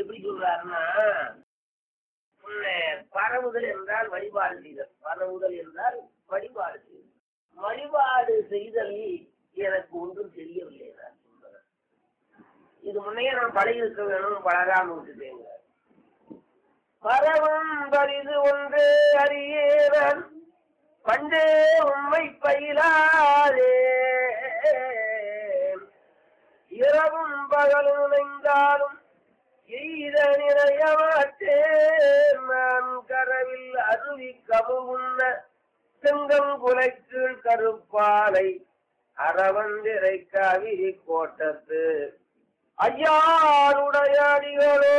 எப்படி சொல்றாருன்னா உன்னை பரவுதல் என்றால் வழிபாடு செய்தல் பரவுதல் என்றால் வழிபாடு செய்தல் வழிபாடு செய்தல் எனக்கு ஒன்றும் தெரியவில்லை நான் சொல்றேன் இது முன்னையே நான் பழகி இருக்க வேணும் பழகாம விட்டுட்டேங்க பரவும் பரிது ஒன்று அறியேவன் பண்டே உண்மை பயிலாதே இரவும் பகலும் நினைந்தாலும் எய்த நிறைய மாட்டேன் நான் கரவில் அருவி கமுவுண்ண செங்கம் குலைக்கீழ் கருப்பாலை அறவந்திரை காவிரி கோட்டத்து ஐயாருடைய அடிகளோ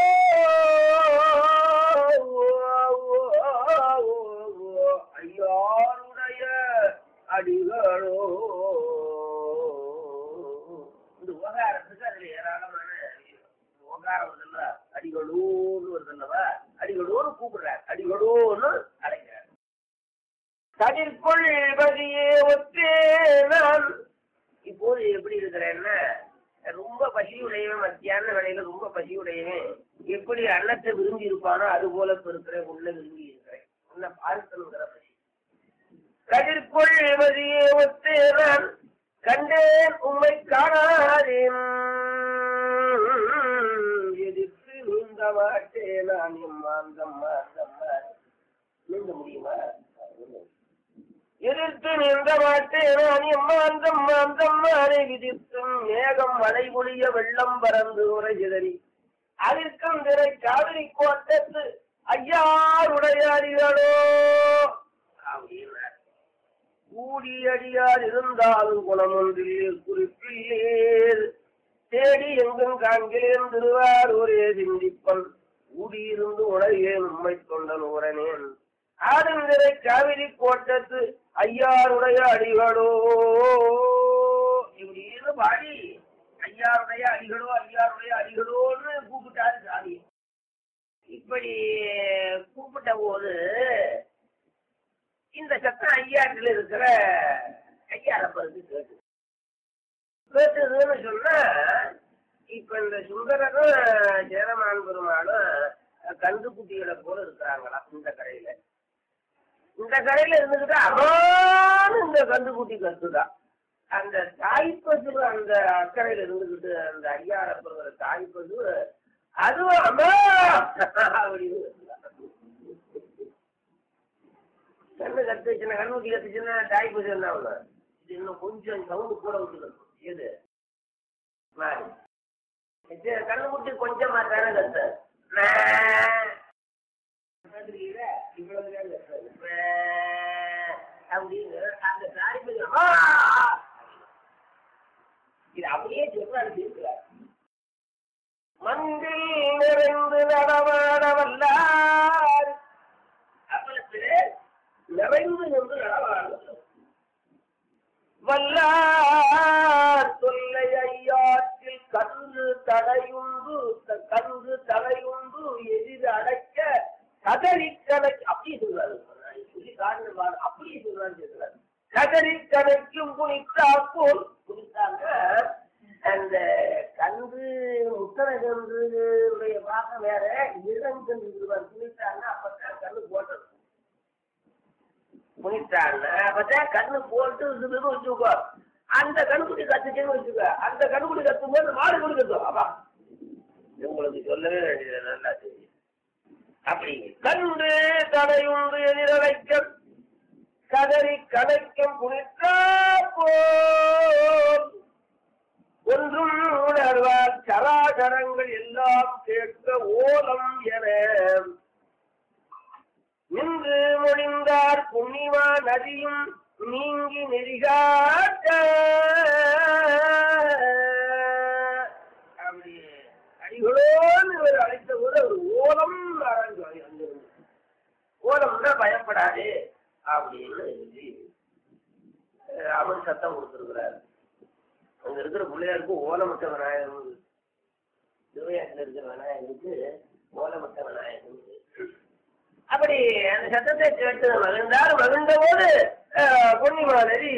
ஐயாருடைய அடிகளோ இந்த உபகாரத்துக்கு அதுல ஏராளமான உபகாரம் வருதுல்ல அடிகளோன்னு வருதுல்லவா அடிகளோன்னு கூப்பிடுறார் அடிகளோன்னு அழைக்கிறார் கதிர்கொள் பதியே ஒத்தே நான் இப்போது எப்படி இருக்கிறேன்னா ரொம்ப பசியுடையவன் மத்தியான வேலையில ரொம்ப பசியுடையவன் எப்படி அன்னத்தை விரும்பி இருப்பானோ அது போல இப்ப இருக்கிறேன் உள்ள விரும்பி இருக்கிறேன் உன்னை பார்க்கணுங்கிற பசி கதிர்கொள் பதியே ஒத்தே நான் கண்டேன் உம்மை காணாதேன் எதிர்த்து நீந்த மாட்டேன் நான் எம்மாந்தம்மா அந்தம்மா நீந்த முடியுமா எதிர்த்து நின்ற மாட்டேன் நான் எம்மாந்தம் மாந்தம்மானை விதித்தும் மேகம் மழை பொழிய வெள்ளம் பறந்து உரை சிதறி அதற்கும் திரை காவிரி கோட்டத்து ஐயாருடைய அடிகளோ அப்படின்னார் கூடியடியார் இருந்தாலும் குணமொன்றில் குறிப்பில்லேர் தேடி எங்கும் காண்கிறேன் திருவாரூரே சிந்திப்பன் கூடியிருந்து உலகேன் உண்மை தொண்டன் உரனேன் ஆடுங்கிற காவிரி கோட்டத்து ஐயாருடைய அடிகளோ இப்படின்னு பாடி ஐயாருடைய அடிகளோ ஐயாருடைய அடிகளோன்னு கூப்பிட்டாரு சாமி இப்படி கூப்பிட்ட போது இந்த சத்தம் ஐயாட்டில் இருக்கிற ஐயாரப்பருக்கு கேட்டு கேட்டதுன்னு சொன்னா இப்ப இந்த சுந்தரரும் ஜெயரமான் பெருமாளும் கந்து குட்டிகளை போல இருக்கிறாங்களாம் இந்த கரையில இந்த கரையில இருந்துகிட்டு அம்மான்னு இந்த கந்துக்குட்டி கத்துதான் அந்த தாய்ப்பசு அந்த அக்கறையில இருந்துகிட்டு அந்த ஐயாரப்படுற தாய்ப்பசு அதுவும் அம்மா அப்படின்னு கத்துதா. கண்ணு கத்துச்சுன்னா கண்ணுக்குட்டி கத்துச்சுன்னா தாய்ப்பசு என்ன ஆகும் இது இன்னும் கொஞ்சம் சவுண்டு கூட விட்டுக்கணும் எது மாறி இது கண்ணுக்குட்டி கொஞ்சமா தானே கத்து கேக்குறீங்களா? இவ்வளவுதான் கத்துறது. மே அப்படின்னு அந்த தாய்ப்பசு அம்மா இது அப்படியே சொல்றாரு இருக்கிறார் மந்தில் நிறைந்து நடமாட வல்லார் அப்பளத்திலே நிறைந்து நின்று நடமாடுவது வல்லார் தொல்லை ஐயாற்றில் கன்று தடையுண்டு த- கன்று தலையுண்டு எதிர் அடைக்க கதறி கணக்கு அப்படியே சொல்றாரு சொல்லி காரணம் பாரு, அப்படியே சொல்றாரு சொல்றாரு கதறி கணக்கும் குனித்தா போல் குனித்தாங்க அந்த கன்று முத்தர கன்றுடைய பாகம் வேற இளங்கன்று குனித்தாங்க அப்பதான் கண்ணு போட்டது குனித்தாங்க அப்பதான் கண்ணு போட்டு இதுன்னு வச்சுக்கோ அந்த கண்ணுக்குட்டி கத்துச்சுன்னு வச்சுக்கோ அந்த கண்ணுக்குட்டி கத்தும் போது மாடு கூட கத்தும் அப்பா உங்களுக்கு சொல்லவே வேண்டியது நல்லா தெரியும் அப்படி கண்டு தடையுண்டு எதிரழைக்க கதறி கதைக்கும் குனித்தா போல் ஒன்றும் உணர்வார் சராசரங்கள் எல்லாம் கேட்க ஓலம் என நின்று முடிந்தார் புண்ணிமா நதியும் நீங்கி நெறிகாட்ட அப்படி அடிகளோன்னு இவர் அழைத்த போது ஒரு ஓலம் அரங்கு அங்கிருந்து ஓலம்னா பயப்படாது அப்படின்னு சொல்லி அஹ், அவர் சத்தம் கொடுத்துருக்கிறார் அங்க இருக்கிற பிள்ளையாருக்கு ஓலமட்ட விநாயகர் திருவையாற்றில் இருக்கிற விநாயகருக்கு ஓலமட்ட விநாயகர் அப்படி அந்த சத்தத்தை கேட்டு மகிழ்ந்தார் மகிழ்ந்த போது பொன்னிமா நதி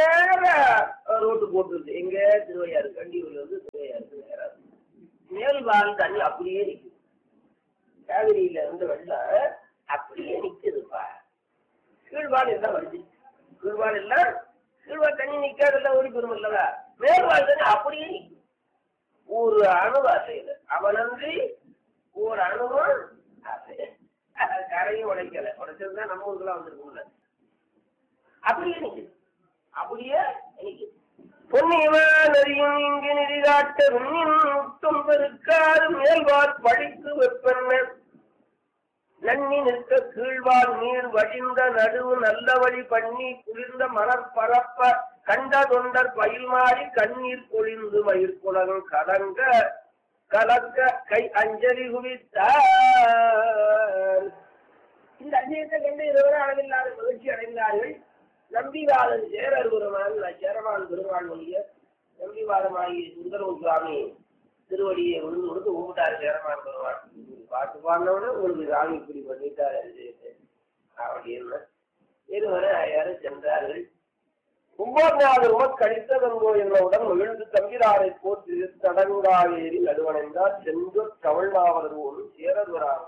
நேர ரோட்டு போட்டுருது எங்க திருவையாறு கண்டியூர்ல இருந்து திருவையாருக்கு நேரா மேல் கீழ்வால் தண்ணி அப்படியே நிக்குது காவிரியில இருந்து வெள்ளம் அப்படியே நிக்குதுப்பா கீழ்வால் எல்லாம் வருது கீழ்வால் எல்லாம் கீழ்வால் தண்ணி நிக்காதெல்லாம் ஓடி பெறும் இல்லவா மேல்வால் தண்ணி அப்படியே நிக்கும் ஒரு அணு அசையுது அவனன்றி ஒரு அணுவும் அசையுது கரையும் உடைக்கல உடைச்சிருந்தா நம்ம ஊருக்குலாம் வந்திருக்கும்ல அப்படியே நிக்குது அப்படியே நிக்குது பொன்னியமா நதியும் இங்கு நிதி காட்ட விண்ணின் முட்டும் பெருக்காது மேல்வார் படித்து வெப்பெண்ண நன்னி நிற்க கீழ்வார் நீர் வழிந்த நடுவு நல்ல வழி பண்ணி குளிர்ந்த மலர் பரப்ப கண்ட தொண்டர் பயில் மாறி கண்ணீர் பொழிந்து மயிர் குலகம் கலங்க கலக்க கை அஞ்சலி குவித்தார் இந்த அஞ்சலியத்தை கண்டு இருவரை அளவில்லாத மகிழ்ச்சி அடைந்தார்கள் நம்பிவாதன் சேரர் பெருமான் சேரவான் பெருமாள் ஒழிய நம்பிவாதமாகிய சுந்தரம் சுவாமி திருவடியை விழுந்து கொடுத்து கும்பிட்டாரு சேரவான் பெருமாள் பாட்டு பாடினவுடனே உங்களுக்கு சாமி இப்படி பண்ணிட்டாரு அப்படின்னு இருவரை யாரும் சென்றார்கள் கும்போநாதர் உமக் கழித்ததங்கோ என்னவுடன் மகிழ்ந்து தம்பிராரை போற்றி தடங்காவேரி நடுவணைந்தார் சென்று கவழ்நாவலர் சேரதுவராம்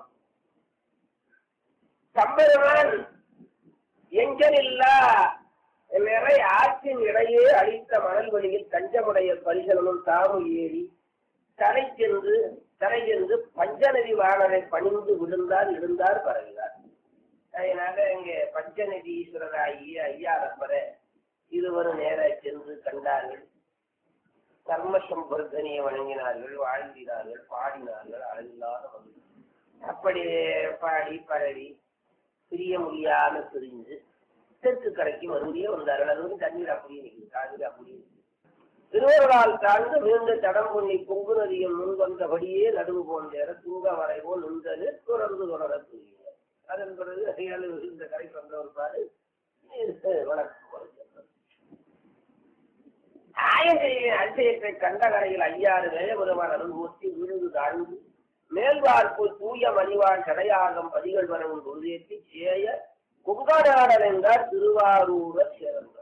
தம்பெருமான் எங்கனில்லா நிறை ஆற்றின் இடையே அழித்த மணல் வழியில் தஞ்சமுடைய பரிசலனும் தாமு ஏறி தலை சென்று தலை சென்று பஞ்சநதி வாணரை பணிந்து விழுந்தார் இருந்தார் பரவினார் அதனால இங்கே பஞ்சநதி ஈஸ்வரராகிய ஐயாரப்பரை இருவரும் நேர சென்று கண்டார்கள் கர்மசம் பொருத்தனையை வணங்கினார்கள் வாழ்ந்தினார்கள் பாடினார்கள் அளவில்லாத மகிழ்ச்சி. அப்படி பாடி பரவி பிரிய முடியாம பிரிஞ்சு தெற்கு கரைக்கு மறுபடியும் வந்தார்கள் அது வந்து தண்ணீர் அப்படியே நிற்குது காவிரி அப்படியே நிக்குது. திருவருளால் தாழ்ந்து மீண்டும் தடம் பொன்னி பொங்கு நதியில் முன் வந்தபடியே நடுவு போன்ற தூங்க வரைவோ நின்றது தொடர்ந்து தொடர புரியும் அதன் பிறகு அதையால் இந்த கரைக்கு வந்தவர் பாரு வழக்கு குறைச்சல் ஆயகையின் அதிசயத்தை கண்ட கரையில் ஐயாறு வேயபுரமான அனுபவத்தி விழுந்து தாழ்ந்து மேல்வார்ப்பு தூய மணிவாள் கடையாகம் பதிகள் வரவும் பொருளேற்றி சேய குங்கநாடர் என்றார் திருவாரூரர் சேர்ந்தார்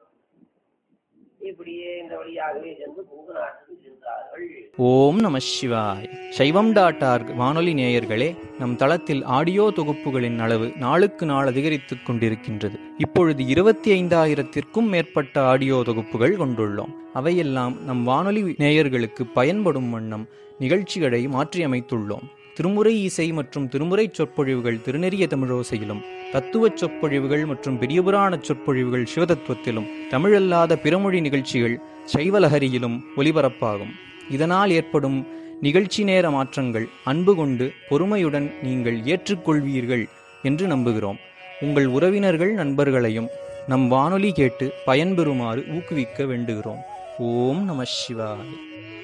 இப்படியே இந்த வழியாகவே சென்று குங்கு நாட்டுக்கு சென்றார்கள் ஓம் நம சிவாய் சைவம் டாட் ஆர்க் வானொலி நேயர்களே நம் தளத்தில் ஆடியோ தொகுப்புகளின் அளவு நாளுக்கு நாள் அதிகரித்துக் கொண்டிருக்கின்றது இப்பொழுது இருபத்தி ஐந்தாயிரத்திற்கும் மேற்பட்ட ஆடியோ தொகுப்புகள் கொண்டுள்ளோம் அவையெல்லாம் நம் வானொலி நேயர்களுக்கு பயன்படும் வண்ணம் நிகழ்ச்சிகளை மாற்றியமைத்துள்ளோம் திருமுறை இசை மற்றும் திருமுறை சொற்பொழிவுகள் திருநெறிய தமிழோசையிலும் தத்துவச் சொற்பொழிவுகள் மற்றும் பெரியபுராண சொற்பொழிவுகள் சிவதத்துவத்திலும் தமிழல்லாத பிறமொழி நிகழ்ச்சிகள் சைவலஹரியிலும் ஒலிபரப்பாகும் இதனால் ஏற்படும் நிகழ்ச்சி நேர மாற்றங்கள் அன்பு கொண்டு பொறுமையுடன் நீங்கள் ஏற்றுக்கொள்வீர்கள் என்று நம்புகிறோம் உங்கள் உறவினர்கள் நண்பர்களையும் நம் வானொலி கேட்டு பயன்பெறுமாறு ஊக்குவிக்க வேண்டுகிறோம் ஓம் நம சிவாய்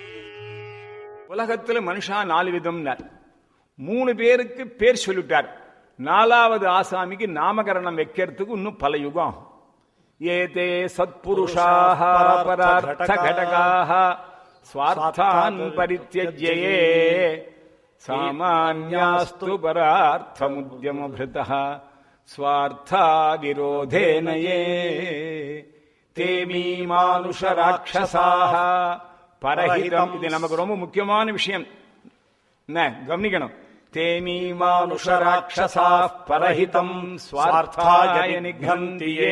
உலகத்துல மனுஷா நாலு விதம்னார் மூணு பேருக்கு பேர் சொல்லிட்டார் நாலாவது ஆசாமிக்கு நாமகரணம் வைக்கிறதுக்கு இன்னும் பல யுகம் ஆகும். ஏதே சத்புருஷாக பரார்த்த கடகாக ஸ்வார்த்தான் பரித்தியஜ்யே சாமான்யாஸ்து பரார்த்தமுத்யமபிருதः ஸ்வார்த்தா விரோதேன ये ते மீமானுஷ ராட்சசாக பரஹிதம் இது நமக்கு ரொம்ப முக்கியமான விஷயம் என்ன கவனிக்கணும் தேமீ மானுஷ ராட்சசா பரஹிதம் ஸ்வார்த்தாய நிகந்தி ஏ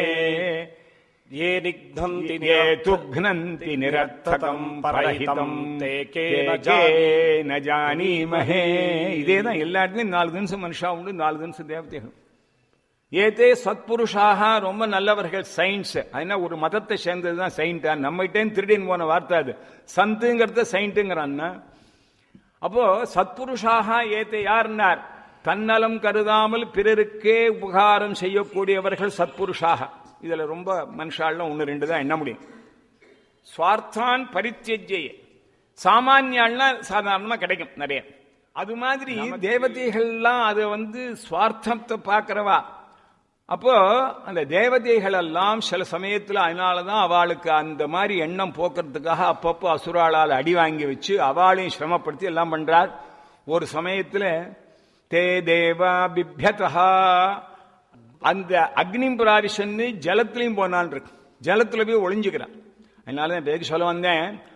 ये निघ्नन्ति ये तुघ्नन्ति நிரர்த்தகம் பரஹிதம் ते கே केन ந ஜானீமஹே இதே தான் எல்லா இடத்துலயும் நாலு தினசம் மனுஷா உண்டு நாலு தினசம் தேவதைகள் ஏதே சத்புருஷாக ரொம்ப நல்லவர்கள் சயின்ஸ் அதனால ஒரு மதத்தை சேர்ந்தது தான் சயின்டா நம்மகிட்டே திருடின்னு போன வார்த்தை அது சந்துங்கிறத சயின்ட்டுங்கிறான்னா அப்போ சத்புருஷாக ஏத்த யார்னார் தன்னலம் கருதாமல் பிறருக்கே உபகாரம் செய்யக்கூடியவர்கள் சத்புருஷாக இதுல ரொம்ப மனுஷாலாம் ஒன்று ரெண்டு தான் எண்ண முடியும் ஸ்வார்த்தான் பரித்தியஜ்ய சாமானியாள்னா சாதாரணமா கிடைக்கும் நிறைய அது மாதிரி தேவதைகள்லாம் அது வந்து சுவார்த்தத்தை பார்க்கறவா அப்போ அந்த தேவதைகள் எல்லாம் சில சமயத்துல அதனாலதான் அவளுக்கு அந்த மாதிரி எண்ணம் போக்குறதுக்காக அப்பப்போ அசுராளால் அடி வாங்கி வச்சு அவளையும் சிரமப்படுத்தி எல்லாம் பண்றார் ஒரு சமயத்துல தே தேவா பிப்யதா அந்த அக்னி பிராவிஷன்னு ஜலத்திலையும் போனான் இருக்கு ஜலத்துல போய் ஒளிஞ்சுக்கிறான் அதனால தான் பேருக்கு சொல்ல வந்தேன்